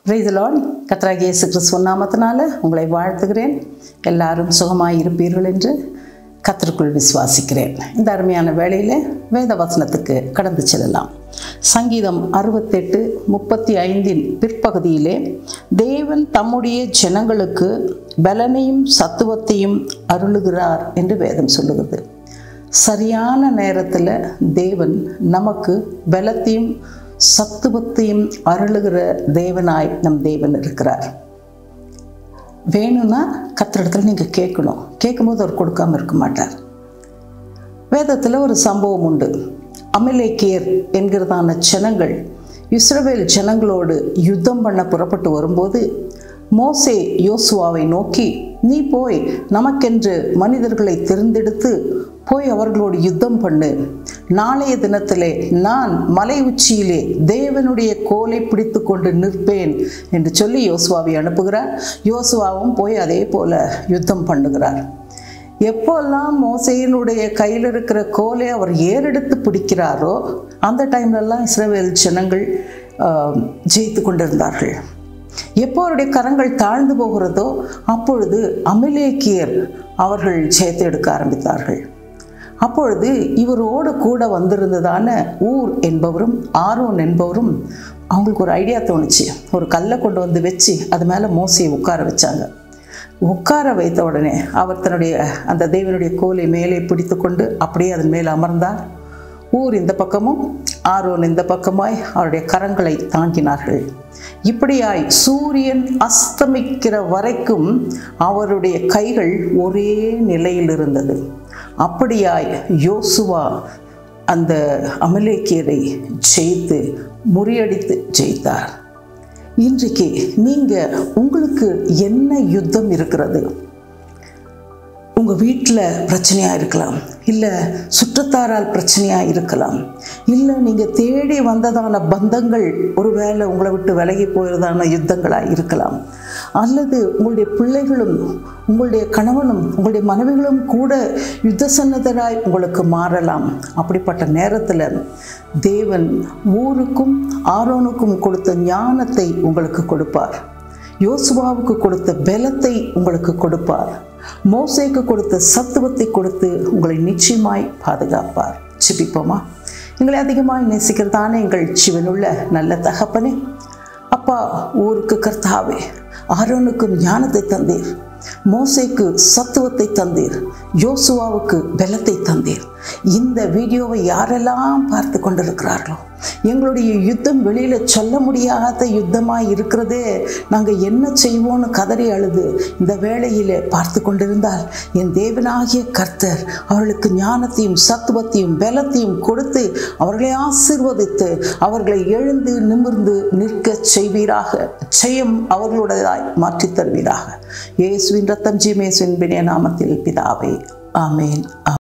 பிரைதலான் கத்ராகி இயேசு கிறிஸ்துவ நாமத்தினால உங்களை வாழ்த்துகிறேன் எல்லாரும் சுகமாய் இருப்பீர்கள் என்று கத்தருக்குள் விசுவாசிக்கிறேன் இந்த அருமையான வேளையில் வேத வசனத்துக்கு கடந்து செல்லலாம் சங்கீதம் அறுபத்தெட்டு முப்பத்தி ஐந்தின் பிற்பகுதியிலே தேவன் தம்முடைய ஜனங்களுக்கு பலனையும் சத்துவத்தையும் அருளுகிறார் என்று வேதம் சொல்லுகிறது சரியான நேரத்தில் தேவன் நமக்கு பலத்தையும் சத்துவத்தையும் அருளுகிற தேவனாய் நம் தேவன் இருக்கிறார் வேணும்னா கத்திரிடத்துல நீங்கள் கேட்கணும் கேட்கும்போது அவர் கொடுக்காம இருக்க மாட்டார் வேதத்தில் ஒரு சம்பவம் உண்டு அமலேக்கியர் என்கிறதான ஜனங்கள் இஸ்ரவேல் ஜனங்களோடு யுத்தம் பண்ண புறப்பட்டு வரும்போது மோசே யோசுவாவை நோக்கி நீ போய் நமக்கென்று மனிதர்களை தேர்ந்தெடுத்து போய் அவர்களோடு யுத்தம் பண்ணு நாளைய தினத்திலே நான் மலை உச்சியிலே தேவனுடைய கோலை பிடித்து கொண்டு நிற்பேன் என்று சொல்லி யோசுவாவை அனுப்புகிறார் யோசுவாவும் போய் அதே போல யுத்தம் பண்ணுகிறார் எப்போல்லாம் மோசையினுடைய கையில் இருக்கிற கோலை அவர் ஏறெடுத்து பிடிக்கிறாரோ அந்த டைம்லலாம் இஸ்ரவேல் ஜனங்கள் ஆஹ், ஜெயித்து கொண்டிருந்தார்கள் எப்போ அவருடைய கரங்கள் தாழ்ந்து போகிறதோ அப்பொழுது அமிலேக்கியர் அவர்கள் ஜெயத்தை எடுக்க ஆரம்பித்தார்கள் அப்பொழுது இவரோடு கூட வந்திருந்ததான ஊர் என்பவரும் ஆரோன் என்பவரும் அவங்களுக்கு ஒரு ஐடியா தோணுச்சு ஒரு கல்லை கொண்டு வந்து வச்சு அது மேலே மோசையை உட்கார வச்சாங்க உட்கார வைத்த உடனே அவர் தன்னுடைய அந்த தேவனுடைய கோலை மேலே பிடித்து கொண்டு அப்படியே அதன் மேல் அமர்ந்தார் ஊர் இந்த பக்கமும் ஆரோன் இந்த பக்கமாய் அவருடைய கரங்களை தாங்கினார்கள் இப்படியாய் சூரியன் அஸ்தமிக்கிற வரைக்கும் அவருடைய கைகள் ஒரே நிலையில் இருந்தது அப்படியாய் யோசுவா அந்த அமலேக்கியரை ஜெயித்து முறியடித்து ஜெயித்தார் இன்றைக்கு நீங்கள் உங்களுக்கு என்ன யுத்தம் இருக்கிறது உங்கள் வீட்டில் பிரச்சனையாக இருக்கலாம் இல்லை சுற்றத்தாரால் பிரச்சனையாக இருக்கலாம் இல்லை நீங்கள் தேடி வந்ததான பந்தங்கள் ஒருவேளை உங்களை விட்டு விலகி போகிறதான யுத்தங்களாக இருக்கலாம் அல்லது உங்களுடைய பிள்ளைகளும் உங்களுடைய கணவனும் உங்களுடைய மனைவிகளும் கூட யுத்த சன்னதராய் உங்களுக்கு மாறலாம் அப்படிப்பட்ட நேரத்தில் தேவன் ஊருக்கும் ஆரோனுக்கும் கொடுத்த ஞானத்தை உங்களுக்கு கொடுப்பார் யோசுவாவுக்கு கொடுத்த பலத்தை உங்களுக்கு கொடுப்பார் மோசேக்கு கொடுத்த சத்துவத்தை கொடுத்து உங்களை நிச்சயமாய் பாதுகாப்பார் சிபிப்போமா எங்களை அதிகமாய் நேசிக்கிறதானே எங்கள் சிவனுள்ள நல்ல தகப்பனே அப்பா ஊருக்கு கர்த்தாவே ஆரோனுக்கும் ஞானத்தை தந்தீர் மோசேக்கு சத்துவத்தை தந்தீர் யோசுவாவுக்கு பலத்தை தந்தீர் இந்த வீடியோவை யாரெல்லாம் பார்த்து கொண்டிருக்கிறார்களோ எங்களுடைய யுத்தம் வெளியில் சொல்ல முடியாத யுத்தமாக இருக்கிறதே நாங்கள் என்ன செய்வோன்னு கதறி அழுது இந்த வேளையிலே பார்த்து கொண்டிருந்தால் என் தேவனாகிய கர்த்தர் அவர்களுக்கு ஞானத்தையும் சத்துவத்தையும் பலத்தையும் கொடுத்து அவர்களை ஆசீர்வதித்து அவர்களை எழுந்து நிமிர்ந்து நிற்க செய்வீராக ஜெயம் அவர்களுடையதாய் மாற்றித் தருவீராக இயேசுவின் ரத்தம் ஜீமேசுவின் பிணைய நாமத்தில் பிதாவே ஆமேன்